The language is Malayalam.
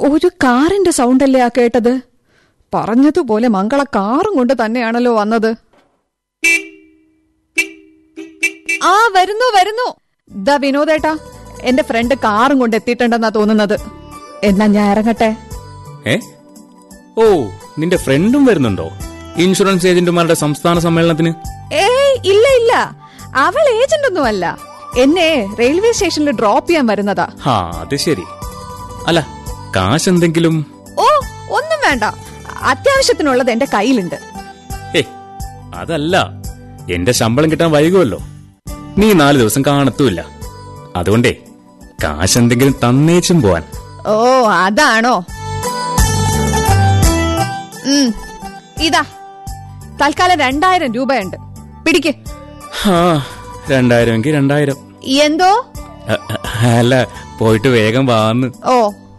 ഒരു കാറിന്റെ സൗണ്ടല്ലേ ആ കേട്ടത് പറഞ്ഞതുപോലെ മംഗള കാറും കൊണ്ട് തന്നെയാണല്ലോ വന്നത് ആ വരുന്നു വരുന്നു ദാ വിനോദേട്ടാ എന്റെ ഫ്രണ്ട് കാറും കൊണ്ട് എത്തിയിട്ടുണ്ടെന്നാ തോന്നുന്നത് എന്നാ ഞാൻ ഇറങ്ങട്ടെ ഏ ഓ നിന്റെ ഫ്രണ്ടും വരുന്നുണ്ടോ ഇൻഷുറൻസ് ഏജന്റുമാരുടെ സംസ്ഥാന സമ്മേളനത്തിന് ഏയ് ഇല്ല ഇല്ല അവൾ ഏജന്റ് ഒന്നുമല്ല എന്നെ റെയിൽവേ സ്റ്റേഷനിൽ ഡ്രോപ്പ് ചെയ്യാൻ വരുന്നതാ ഹാ അത് ശരി അല്ല കാശ് എന്തെങ്കിലും ഓ ഒന്നും വേണ്ട അത്യാവശ്യത്തിനുള്ളത് എന്റെ കയ്യിലുണ്ട് ഏ അതല്ല എന്റെ ശമ്പളം കിട്ടാൻ വൈകുമല്ലോ നീ നാല് ദിവസം കാണത്തുമില്ല അതുകൊണ്ടേ കാശ് എന്തെങ്കിലും തന്നേച്ചും പോവാൻ ഓ അതാണോ ഉം, ഇതാ തൽക്കാലം രണ്ടായിരം രൂപയുണ്ട് പിടിക്ക് ഹാ രണ്ടായിരം എങ്കിൽ രണ്ടായിരം എന്തോ അ- അ- അല്ല പോയിട്ട് വേഗം വാന്ന് ഓ